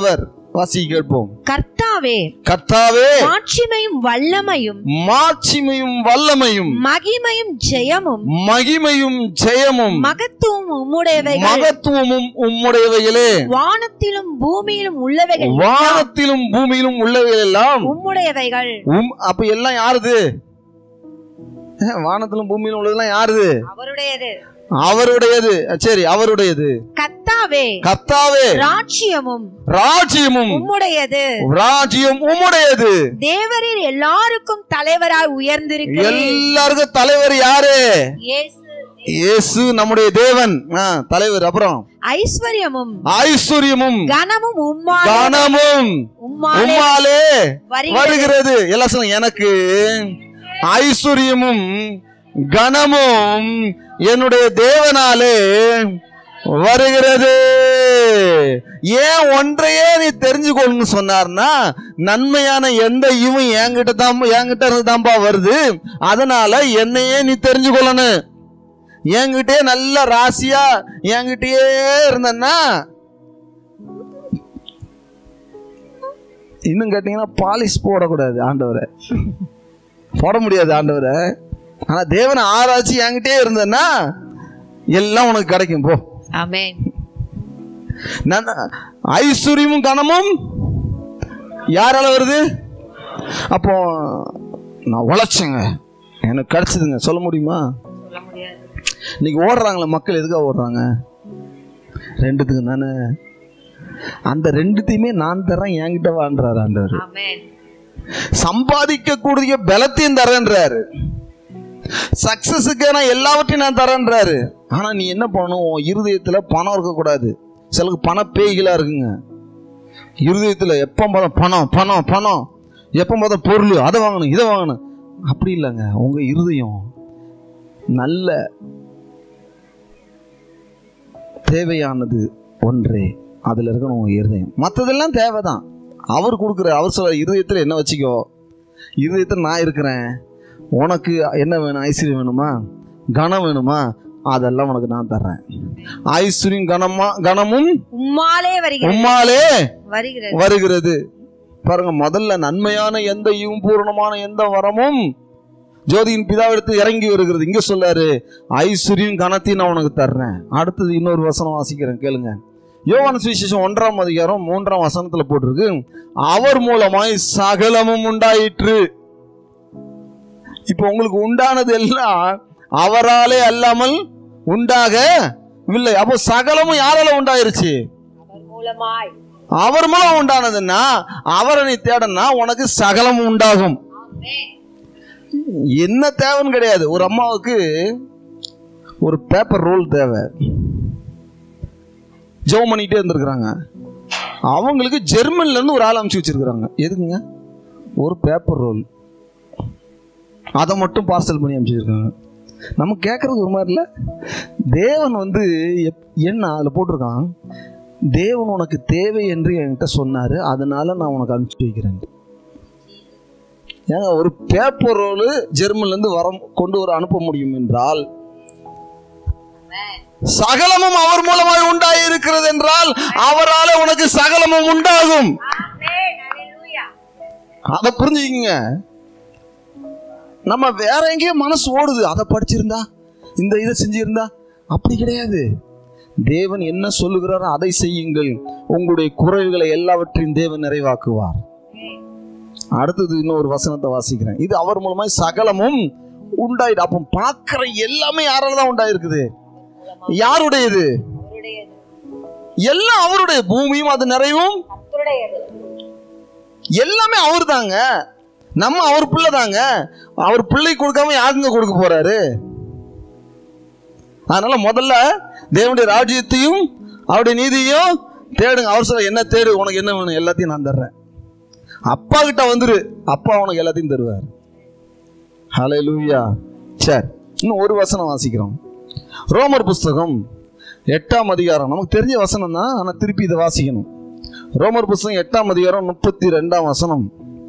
வாசி கேட்போம் கர்த்தாவே கர்த்தாவே மாட்சிமையும் வல்லமையும் மாட்சிமையும் வல்லமையும் மகிமையும் ஜெயமும் மகிமையும் ஜெயமும் மகத்துவம் உம்முடையவைகள் மகத்துவமும் உம்முடையவைகளே வானத்திலும் பூமியிலும் உள்ளவைகள் வானத்திலும் பூமியிலும் உள்ளவைகள் எல்லாம் உம்முடையவைகள் உம் அப்ப எல்லாம் யாருது அஹ், வானத்திலும் பூமியிலும் உள்ளதெல்லாம் யாருது அவருடையது அவருடையது அஹ், சரி அவருடையது கர்த்தாவே கர்த்தாவே ராட்சியமும் ராஜ்யமும் உம்முடையது ராஜ்யம் உம்முடையது தேவரீர் எல்லாருக்கும் தலைவராய் உயர்ந்திருக்கிறேன் எல்லாருக்கும் தலைவர் யாரு இயேசு இயேசு நம்முடைய தேவன் ஆ, தலைவர் அப்புறம் ஐஸ்வர்யமும் ஐஸ்வர்யமும் கனமும் உம்மாலே கனமும் உம்மாலே உம்மாலே வருகிறது வருகிறது எல்லாம் சொல்லுங்க எனக்கு ஐஸ்வர்யமும் கனமும் என்னுடைய தேவனாலே வருகிறது ஏன் ஒன்றையே நீ தெரிஞ்சுக்கொள்ளணும்னு சொன்னார்னா நன்மையான எந்த இவன் என்கிட்ட தான் என்கிட்ட இருந்து தான்ப்பா வருது அதனால என்னையே நீ தெரிஞ்சுக்கொள்ளணும் என்கிட்டயே நல்ல ராசியா என்கிட்டயே இருந்தன்னா இன்னும் கேட்டீங்கன்னா பாலிஷ் போடக்கூடாது ஆண்டவரை போட முடியாது ஆண்டவரை ஆனா தேவனை ஆராய்ச்சி என்கிட்டயே இருந்தன்னா எல்லாம் உனக்கு கிடைக்கும் போ ஆமென் நான் ஐஸ்வர்யமும் கனமும் யாரால வருது அப்போ நான் உழைச்சேங்க எனக்கு கிடைச்சதுங்க சொல்ல முடியுமா சொல்ல முடியாது இன்னைக்கு ஓடுறாங்களே மக்கள் எதுக்காக ஓடுறாங்க ரெண்டுத்துக்கு தானே அந்த ரெண்டுத்தையுமே நான் தரேன் என்கிட்ட வான்றாரு ஆண்டவர் ஆமென் சம்பாதிக்கக்கூடிய பலத்தையும் தரேன்றாரு சக்சஸுக்கு நான் எல்லாவற்றையும் நான் தரேன்றாரு ஆனா நீ என்ன பண்ணணும் உன் இருதயத்துல பணம் இருக்கக்கூடாது சிலருக்கு பண பேய்களா இருக்குங்க இருதயத்துல எப்போ பார்த்தா பணம் பணம் பணம் எப்போ பார்த்தா பொருள் அதை வாங்கணும் இதை வாங்கணும் அப்படி இல்லைங்க உங்க இருதயம் நல்ல தேவையானது ஒன்றே அதுல இருக்கணும் உங்க இருதயம் மற்றதெல்லாம் தேவைதான் அவர் கொடுக்குற அவர் சொல்ற இருதயத்தில் என்ன வச்சுக்கோ இருதயத்தில் நான் இருக்கிறேன் உனக்கு என்ன வேணும் ஐஸ்வர்யம் வேணுமா கனம் வேணுமா அதெல்லாம் உனக்கு நான் தர்றேன் ஐஸ்வர்யம் கனமா கனமும் உம்மாலே வருகிறது உம்மாலே வருகிறது வருகிறது பாருங்க முதல்ல நன்மையான எந்த ஈவும் பூரணமான எந்த வரமும் ஜோதியின் பிதாவிடத்து இறங்கி வருகிறது இங்க சொல்லாரு ஐஸ்வர்யம் கனத்தையும் நான் உனக்கு தர்றேன் அடுத்தது இன்னொரு வசனம் வாசிக்கிறேன் கேளுங்க யோவான சுவிசேஷம் ஒன்றாம் அதிகாரம் மூன்றாம் வசனத்துல போட்டிருக்கு அவர் மூலமாய் சகலமும் உண்டாயிற்று இப்போ உங்களுக்கு உண்டானது எல்லாம் அவராலே அல்லாமல் உண்டாகவில்லை அப்போ சகலமும் யாரால உண்டாயிருச்சு அவர் மூலமாய் அவர் மூலம் உண்டானதுன்னா அவரை நீ தேடனா உனக்கு சகலம் உண்டாகும் ஆமென் என்ன தேவைன்னு கிடையாது ஒரு அம்மாவுக்கு ஒரு பேப்பர் ரோல் தேவை ஜெபம் பண்ணிட்டே இருந்திருக்கிறாங்க அவங்களுக்கு ஜெர்மன்ல இருந்து ஒரு ஆள் அனுப்பிச்சு வச்சிருக்கிறாங்க எதுக்குங்க ஒரு பேப்பர் ரோல் அதை மட்டும் பார்சல் பண்ணி அனுப்பிச்சிருக்காங்க நம்ம கேட்கறது ஒரு மாதிரி இல்லை தேவன் வந்து எப்- என்ன அதில் போட்டிருக்கான் தேவன் உனக்கு தேவை என்று என்கிட்ட சொன்னாரு அதனால நான் உனக்கு அனுப்பிச்சு வைக்கிறேன் ஏங்க ஒரு பேப்பர் ரோலு ஜெர்மன்லேருந்து வர கொண்டு வர அனுப்ப முடியும் என்றால் சகலமும் அவர் மூலமாய் உண்டாகி இருக்கிறது என்றால் அவரால உனக்கு சகலமும் உண்டாகும் ஆமென் ஹalleluya அதை புரிஞ்சுக்கிங்க நம்ம வேற எங்கேயோ மனசு ஓடுது அதை படிச்சிருந்தா இந்த இதை செஞ்சிருந்தா அப்படி கிடையாது தேவன் என்ன சொல்லுகிறாரோ அதை செய்யுங்கள் உங்களுடைய குறைவுகளை எல்லாவற்றையும் தேவன் நிறைவாக்குவார் அடுத்தது இன்னொரு வசனத்தை வாசிக்கிறேன் இது அவர் மூலமாய் சகலமும் உண்டாயிடு அப்போ பார்க்கிற எல்லாமே யாரால தான் உண்டாயிருக்குது யாருடையது அவருடையது எல்லாம் அவருடைய பூமியும் அது நிறைவும் கர்த்தருடையது எல்லாமே அவர் தாங்க நம்ம அவர் பிள்ளை தாங்க அவர் பிள்ளை கொடுக்காம யாருங்க கொடுக்க போறாரு அதனால முதல்ல தேவனுடைய ராஜ்யத்தையும் அவருடைய நீதியையும் தேடுங்க அவர் சொல்ல என்ன தேடு உனக்கு என்ன வேணும் எல்லாத்தையும் நான் தர்றேன் அப்பா கிட்ட வந்துரு அப்பா உனக்கு எல்லாத்தையும் தருவார் ஹலே லூயா சரி இன்னும் ஒரு வசனம் வாசிக்கிறோம் ரோமர் புஸ்தகம் எட்டாம் அதிகாரம் நமக்கு தெரிஞ்ச வசனம் தான் ஆனால் திருப்பி இதை வாசிக்கணும் ரோமர் புஸ்தகம் எட்டாம் அதிகாரம் முப்பத்தி ரெண்டாம் வசனம்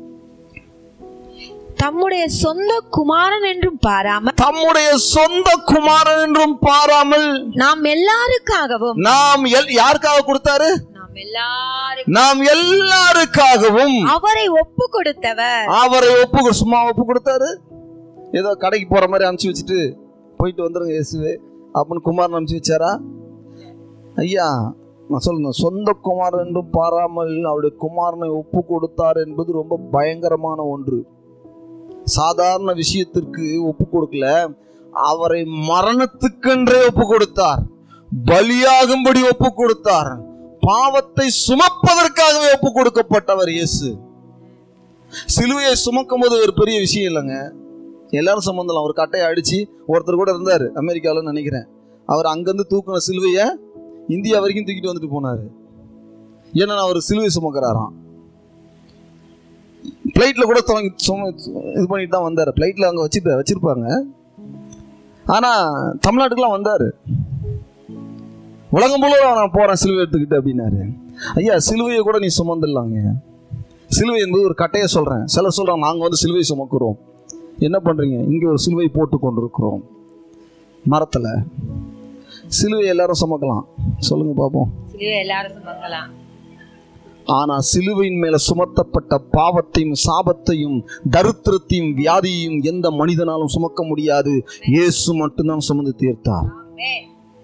தம்முடைய சொந்த குமாரன் என்றும் பாராமல் தம்முடைய சொந்த குமாரன் என்றும் பாராமல் நாம் எல்லாருக்காகவும் நாம் எல்- யாருக்காக கொடுத்தாரு நாம் நாம் எல்லாரும் நாம் எல்லாருக்காகவும் அவரை ஒப்பு கொடுத்தவர் அவரை ஒப்பு கொடு- சும்மா ஒப்பு கொடுத்தாரு ஏதோ கடைக்கு போற மாதிரி அனுப்பிச்சு வச்சுட்டு போயிட்டு வந்துருங்க இயேசுவே அப்படின்னு குமாரன் அனுப்பிச்சு வச்சாரா ஐயா நான் சொல்லணும் சொந்த குமாரன் என்றும் பாராமல் அவருடைய குமாரனை ஒப்பு கொடுத்தார் என்பது ரொம்ப பயங்கரமான ஒன்று சாதாரண விஷயத்திற்கு ஒப்பு கொடுக்கல அவரை மரணத்துக்கென்றே ஒப்பு கொடுத்தார் பலியாகும்படி ஒப்பு கொடுத்தார் பாவத்தை சுமப்பதற்காகவே ஒப்பு கொடுக்கப்பட்டவர் இயேசு சிலுவையை சுமக்கும் போது ஒரு பெரிய விஷயம் இல்லைங்க எல்லாரும் சுமந்தலாம் ஒரு கட்டையை அடிச்சு ஒருத்தர் கூட இருந்தார் அமெரிக்காவில் நினைக்கிறேன் அவர் அங்கேருந்து தூக்குன சிலுவையை இந்தியா வரைக்கும் தூக்கிட்டு வந்துட்டு போனார் ஏன்னா அவர் சிலுவை சுமக்கிறாராம் ஃப்ளைட்டில் கூட துவங்கி சும இது பண்ணிட்டு தான் வந்தார் ஃப்ளைட்டில் அங்கே வச்சுட்டு வச்சிருப்பாங்க ஆனால் தமிழ்நாட்டுக்குலாம் வந்தார் உலகம் முழுவதும் நான் போகிறேன் சிலுவை எடுத்துக்கிட்டு அப்படின்னாரு ஐயா சிலுவையை கூட நீ சுமந்துடலாங்க சிலுவை என்பது ஒரு கட்டையை சொல்கிறேன் சிலர் சொல்கிறாங்க நாங்கள் வந்து சிலுவை சுமக்கிறோம் என்ன பண்ணுறீங்க இங்கே ஒரு சிலுவை போட்டு கொண்டிருக்கிறோம் மரத்தில் சிலுவை எல்லாரும் சுமக்கலாம் சொல்லுங்க பார்ப்போம் சிலுவை எல்லாரும் சுமக்கலாம் ஆனால் சிலுவையின் மேலே சுமத்தப்பட்ட பாவத்தையும் சாபத்தையும் தரித்திரத்தையும் வியாதியையும் எந்த மனிதனாலும் சுமக்க முடியாது இயேசு மட்டும்தான் சுமந்து தீர்த்தார் ஆமென்.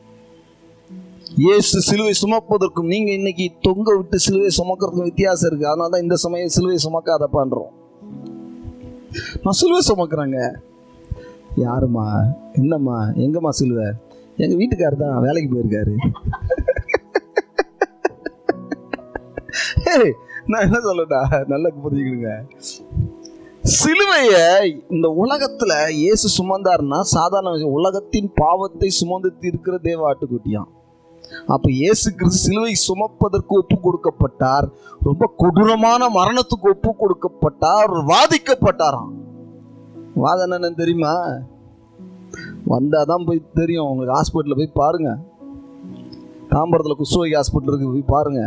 இயேசு சிலுவை சுமப்பதற்கும் நீங்க இன்னைக்கு தொங்க விட்டு சிலுவை சுமக்கிறதுக்கும் வித்தியாசம் இருக்கு அதனால தான் இந்த சமயம் சிலுவை சுமக்காதப்பான்றோம் நான் சிலுவை சுமக்கிறேங்க யாருமா என்னம்மா எங்கம்மா சிலுவை எங்க வீட்டுக்காரர் தான் வேலைக்கு போயிருக்காரு ஏய், நான் என்ன சொல்லட்டா நல்லா புரிஞ்சுக்கிடுங்க சிலுவைய இந்த உலகத்துல இயேசு சுமந்தாருன்னா சாதாரண விஷயம். உலகத்தின் பாவத்தை சுமந்து தீர்க்கிற தேவ ஆட்டுக்குட்டியாம் அப்ப இயேசு கிறிஸ்து சிலுவை சுமப்பதற்கு ஒப்பு கொடுக்கப்பட்டார் ரொம்ப கொடூரமான மரணத்துக்கு ஒப்பு கொடுக்கப்பட்டார் வாதிக்கப்பட்டாராம் வாதம் என்னன்னு தெரியுமா வந்தாதான் போய் தெரியும் உங்களுக்கு ஹாஸ்பிட்டலில் போய் பாருங்க தாம்பரத்தில் குசுவை ஹாஸ்பிட்டல் இருக்கு போய் பாருங்க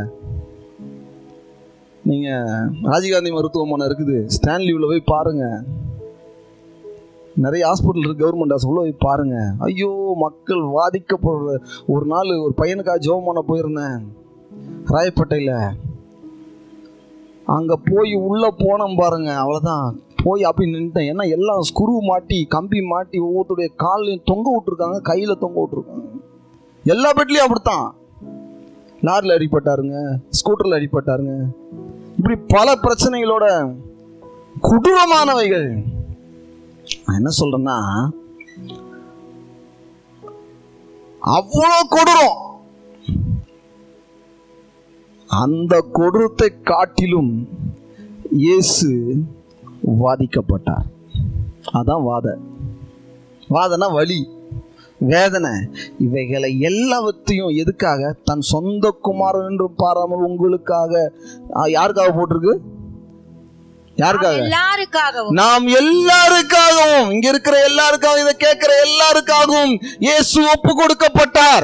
நீங்க ராஜீவ்காந்தி மருத்துவமனை இருக்குது ஸ்டான்லியூவில் போய் பாருங்க நிறைய ஹாஸ்பிட்டல் இருக்கு கவர்மெண்ட் ஹாஸ்பிட்டல் போய் பாருங்க ஐயோ மக்கள் வாதிக்கப்படுற ஒரு நாள் ஒரு பையனுக்காக ஜெபம் பண்ண போயிருந்தேன் ராயப்பேட்டையில் அங்கே போய் உள்ளே போனோம் பாருங்க அவ்வளோதான் போய் அப்படி நின்ட்டேன் ஏன்னா எல்லாம் ஸ்க்ரூ மாட்டி கம்பி மாட்டி ஒவ்வொருத்தருடைய கால்லையும் தொங்க விட்டுருக்காங்க கையில் தொங்க விட்டுருக்காங்க எல்லா பெட்லேயும் அப்படித்தான் லாரியில் அடிப்பட்டாருங்க ஸ்கூட்டரில் அடிப்பட்டாருங்க இப்படி பல பிரச்சனைகளோட கொடூரமானவைகள் நான் என்ன சொல்றேன்னா அவ்வளோ கொடூரம் அந்த கொடூரத்தை காட்டிலும் இயேசு வாதிக்கப்பட்டார் அதான் வாத வாதனா வலி வேதனை இவைகளை எல்லாவற்றையும் எதுக்காக தன் சொந்த குமாரன் என்று பாராமல் உங்களுக்காக ஆ, யாருக்காக போட்டிருக்கு யாருக்காக எல்லாருக்காகவும் நாம் எல்லாருக்காகவும் இங்க இருக்கிற எல்லாருக்காகவும் இதை கேட்கிற எல்லாருக்காகவும் இயேசு ஒப்பு கொடுக்கப்பட்டார்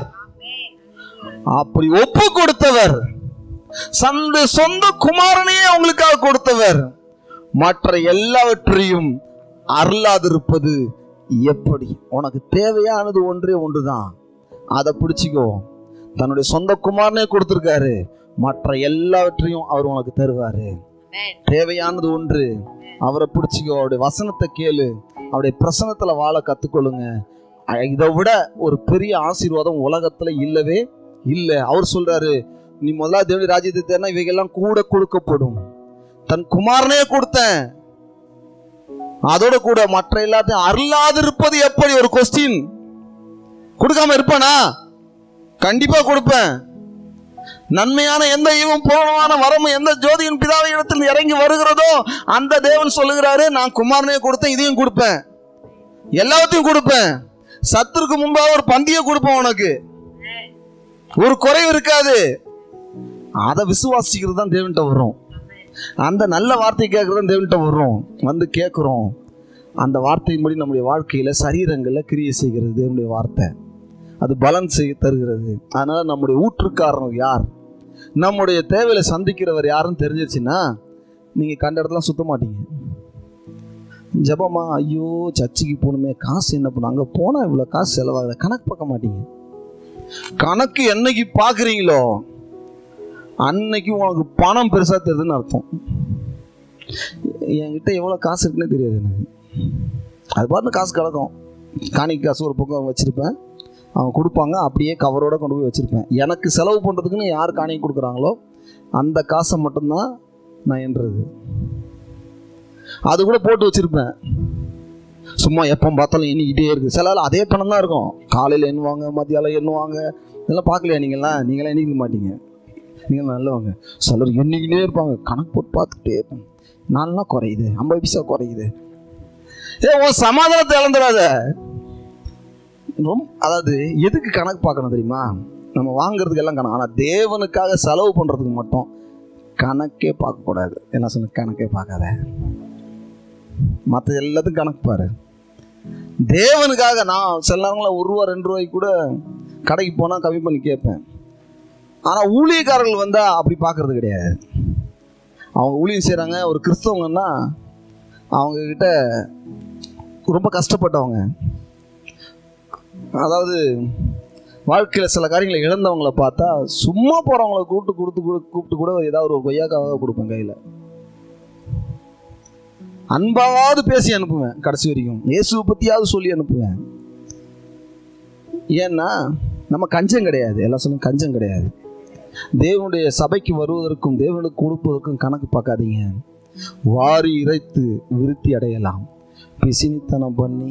அப்படி ஒப்பு கொடுத்தவர் சந்த சொந்த குமாரனையே அவங்களுக்காக கொடுத்தவர் மற்ற எல்லாவற்றையும் அருளாதிருப்பது எப்படி உனக்கு தேவையானது ஒன்றே ஒன்றுதான் அதை பிடிச்சிக்கோ தன்னுடைய சொந்த குமாரனே கொடுத்துருக்காரு மற்ற எல்லாவற்றையும் அவர் உனக்கு தருவாரு ஆமென். தேவையானது ஒன்று அவரை பிடிச்சிக்கோ அவருடைய வசனத்தை கேளு அவருடைய பிரசனத்துல வாழ கத்துக்கொள்ளுங்க அ- இதை விட ஒரு பெரிய ஆசீர்வாதம் உலகத்துல இல்லவே இல்லை அவர் சொல்றாரு நீ முதல்ல தேவனுடைய ராஜ்யத்தை தேடினா இவைகள்லாம் கூட கொடுக்கப்படும் தன் குமாரனே கொடுத்தேன் அதோட கூட மற்ற எல்லாத்தையும் அருளாதிருப்பது எப்படி ஒரு கொஸ்டின் கொடுக்காம இருப்பானா கண்டிப்பா கொடுப்பேன் நன்மையான எந்த ஈவும் பூரணமான வரமும் எந்த ஜோதியின் பிதாவை இடத்தில் இறங்கி வருகிறதோ அந்த தேவன் சொல்லுகிறாரு நான் குமாரனே கொடுத்தேன் இதையும் கொடுப்பேன் எல்லாத்தையும் கொடுப்பேன் சத்துருக்கு முன்பாக ஒரு பந்தியை கொடுப்பேன் உனக்கு ஒரு குறைவு இருக்காது அதை விசுவாசிக்கிறது தான் தேவன்கிட்ட வரும் அந்த நல்ல வார்த்தை கேட்கறது தான் தேவன்கிட்ட வரும் வந்து கேட்குறோம் அந்த வார்த்தையின்படி நம்முடைய வாழ்க்கையில சரீரங்களில் கிரியை செய்கிறது தேவனுடைய வார்த்தை அது பலன் செய்ய தருகிறது அதனால நம்முடைய ஊற்றுக்காரர் யார் நம்முடைய தேவையில சந்திக்கிறவர் யாருன்னு தெரிஞ்சிருச்சுன்னா நீங்க கண்ட இடத்துல சுத்த மாட்டீங்க ஜெபமா ஐயோ சர்ச்சுக்கு போகணுமே காசு என்ன பண்ணும் அங்கே போனால் இவ்வளோ காசு செலவாகுது கணக்கு பார்க்க மாட்டீங்க கணக்கு என்னைக்கு பார்க்குறீங்களோ அன்னைக்கு உனக்கு பணம் பெருசாக தெரியுதுன்னு அர்த்தம் என்கிட்ட எவ்வளோ காசு இருக்குன்னே தெரியாது எனக்கு அது பாட்டு காசு கிடக்கும் காணிக்கு காசு ஒரு பக்கம் வச்சுருப்பேன் அவங்க கொடுப்பாங்க அப்படியே கவரோட கொண்டு போய் வச்சுருப்பேன் எனக்கு செலவு பண்ணுறதுக்குன்னு யார் காணிக்கை கொடுக்குறாங்களோ அந்த காசை மட்டும்தான் நான் எண்ணுறது அது கூட போட்டு வச்சுருப்பேன் சும்மா எப்போ பார்த்தாலும் எண்ணிக்கிட்டே இருக்குது சில ஆள் அதே பணம் தான் இருக்கும் காலையில் எண்ணுவாங்க மத்தியானம் எண்ணுவாங்க இதெல்லாம் பார்க்கலையா நீங்களாம் நீங்களாம் எண்ணிக்க மாட்டீங்க நீங்கள் நல்லவங்க சிலர் எண்ணிக்கிட்டே இருப்பாங்க கணக்கு போட்டு பார்த்துக்கிட்டே இருப்பாங்க நான்லாம் குறையுது ஐம்பது பைசா குறையுது ஏ உன் சமாதானத்தை இழந்துடாத ரொம்ப அதாவது எதுக்கு கணக்கு பார்க்கணும் தெரியுமா நம்ம வாங்குறதுக்கு எல்லாம் கணக்கு ஆனால் தேவனுக்காக செலவு பண்ணுறதுக்கு மட்டும் கணக்கே பார்க்கக்கூடாது என்ன சொன்ன கணக்கே பார்க்காத மற்ற எல்லாத்துக்கும் கணக்கு பாரு தேவனுக்காக நான் சில நேரங்களில் ஒரு ரூபா ரெண்டு ரூபாய்க்கு கூட கடைக்கு போனால் கம்மி பண்ணி கேட்பேன் ஆனால் ஊழியக்காரர்கள் வந்தால் அப்படி பார்க்கறது கிடையாது அவங்க ஊழியம் செய்கிறாங்க ஒரு கிறிஸ்தவங்கன்னா அவங்கக்கிட்ட ரொம்ப கஷ்டப்பட்டவங்க அதாவது வாழ்க்கையில் சில காரியங்களை இழந்தவங்கள பார்த்தா சும்மா போகிறவங்கள கூப்பிட்டு கொடுத்து கூப்பிட்டு கூப்பிட்டு கூட ஏதாவது ஒரு கொய்யாக்காக கொடுப்பேன் கையில் அன்பாவது பேசி அனுப்புவேன் கடைசி வரைக்கும் இயேசுவை பற்றியாவது சொல்லி அனுப்புவேன் ஏன்னா நம்ம கஞ்சம் கிடையாது எல்லாம் சொல்லுங்க கஞ்சம் கிடையாது தேவனுடைய சபைக்கு வருவதற்கும் தேவனுக்கு கொடுப்பதற்கும் கணக்கு பார்க்காதீங்க வாரி இறைத்து விருத்தி அடையலாம் பிசினித்தனம் பண்ணி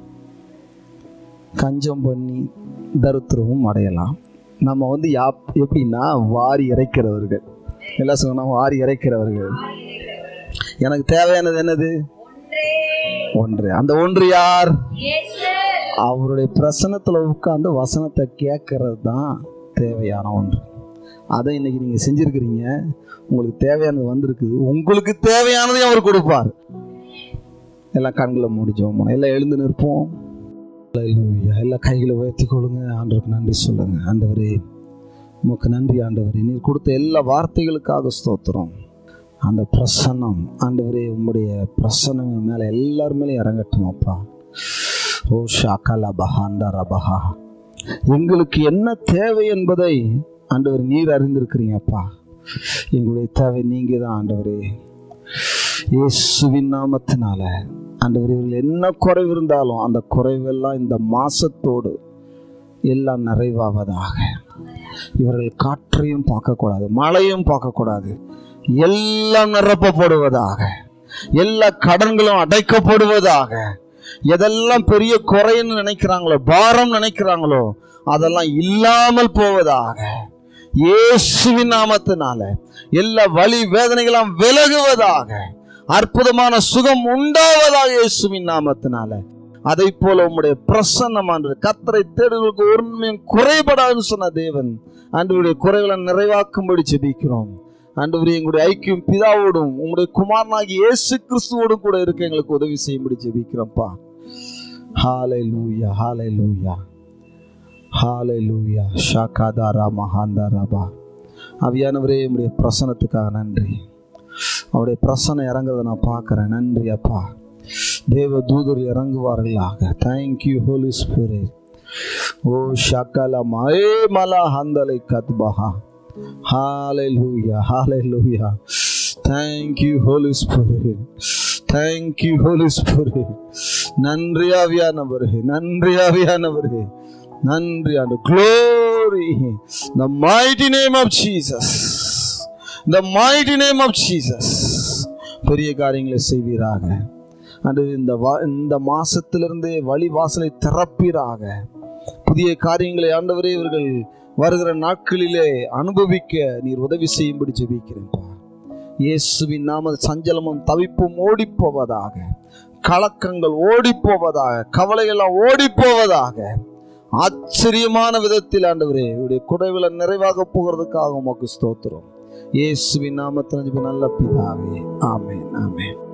கஞ்சம் பண்ணி தருத்திரமும் அடையலாம் நம்ம வந்து யா எப்படின்னா வாரி இறைக்கிறவர்கள் எல்லாம் சொன்னா வாரி இறைக்கிறவர்கள் எனக்கு தேவையானது என்னது ஒன்று அந்த ஒன்று யார் அவருடைய பிரசனத்துல உட்கார்ந்து வசனத்தை கேட்கறது தான் தேவையான ஒன்று அதை இன்னைக்கு நீங்க செஞ்சிருக்கிறீங்க உங்களுக்கு தேவையானது வந்திருக்குது உங்களுக்கு தேவையானதையும் அவர் கொடுப்பார் எல்லாம் கண்களை முடிச்சோம் எல்லாம் எழுந்து நிற்போம் அல்லேலூயா. எல்லாம் கைகளை உயர்த்தி கொள்ளுங்க ஆண்டவருக்கு நன்றி சொல்லுங்க ஆண்டவரே உமக்கு நன்றி ஆண்டவரே நீர் கொடுத்த எல்லா வார்த்தைகளுக்காக ஸ்தோத்திரம் அந்த பிரசன்னம் ஆண்டவரே உம்முடைய பிரசன்னம் என் மேலே எல்லார் மேலேயும் இறங்கட்டும் அப்பா ஓ ஷாக்கலா பஹாண்டா ரபஹா எங்களுக்கு என்ன தேவை என்பதை ஆண்டவர் நீர் அறிந்திருக்கிறீங்கப்பா எங்களுடைய தேவை நீங்க தான் ஆண்டவரே இயேசுவின் நாமத்தினால ஆண்டவர் இவர்கள் என்ன குறைவு இருந்தாலும் அந்த குறைவெல்லாம் இந்த மாசத்தோடு எல்லாம் நிறைவாவதாக இவர்கள் காற்றையும் பார்க்கக்கூடாது மழையும் பார்க்கக்கூடாது எல்லாம் நிரப்பப்படுவதாக எல்லா கடன்களும் அடைக்கப்படுவதாக எதெல்லாம் பெரிய குறைன்னு நினைக்கிறாங்களோ பாரம் நினைக்கிறாங்களோ அதெல்லாம் இல்லாமல் போவதாக இயேசுவின் நாமத்தினால எல்லா வலி வேதனைகளும் விலகுவதாக அற்புதமான சுகம் உண்டாவதாக இயேசுவின் நாமத்தினால அதை போல உம்முடைய பிரசன்னமானது கத்தரை தேடுகளுக்கு ஒருமையும் குறைபடாதுன்னு சொன்ன தேவன் ஆண்டவருடைய குறைகளை நிறைவாக்கும்படி ஜெபிக்கிறோம் ஆண்டவரே எங்களுடைய ஐக்கியம் பிதாவோடும் உங்களுடைய குமாரனாகி இயேசு கிறிஸ்துவோடும் கூட இருக்க எங்களுக்கு உதவி செய்யும்படி ஜெபிக்கிறோம்ப்பா ஹாலை லூயா ஹாலை லூயா ஹாலை லூயா ஷாக்காதாரா மகாந்தாராபா அவியானவரே உங்களுடைய பிரசனத்துக்காக நன்றி அவருடைய பிரசனம் இறங்குறத நான் பார்க்குறேன் நன்றி அப்பா தேவ தூதர் இறங்குவார்களாக தேங்க்யூ ஹோலி ஸ்பிரிட் ஓ ஷக்கலமா ஏ மலா ஹந்தலை கத்பஹா ஹalleluya hallelujah thank you holy spirit thank you holy spirit நன்றி ஆவியானவரே நன்றி ஆவியானவரே நன்றி ஆண்டு glory the mighty name of jesus the mighty name of jesus பெரிய காரியங்களை செய்வீராக அன்று இந்த வா இந்த மாசத்திலிருந்தே வழி வாசலை திறப்பீராக புதிய காரியங்களை ஆண்டவரே இவர்கள் வருகிற நாட்களிலே அனுபவிக்க நீர் உதவி செய்யும்படி ஜெபிக்கிறேன்ப்பா இயேசுவின் நாம சஞ்சலமும் தவிப்பும் ஓடிப்போவதாக கலக்கங்கள் ஓடிப்போவதாக கவலையெல்லாம் ஓடிப்போவதாக ஆச்சரியமான விதத்தில் ஆண்டவரே இவருடைய குறைவுல நிறைவாக போகிறதுக்காக உமக்கு ஸ்தோத்திரம் இயேசுவின் நாமத்தில் நல்ல பிதாவே ஆமென் ஆமென்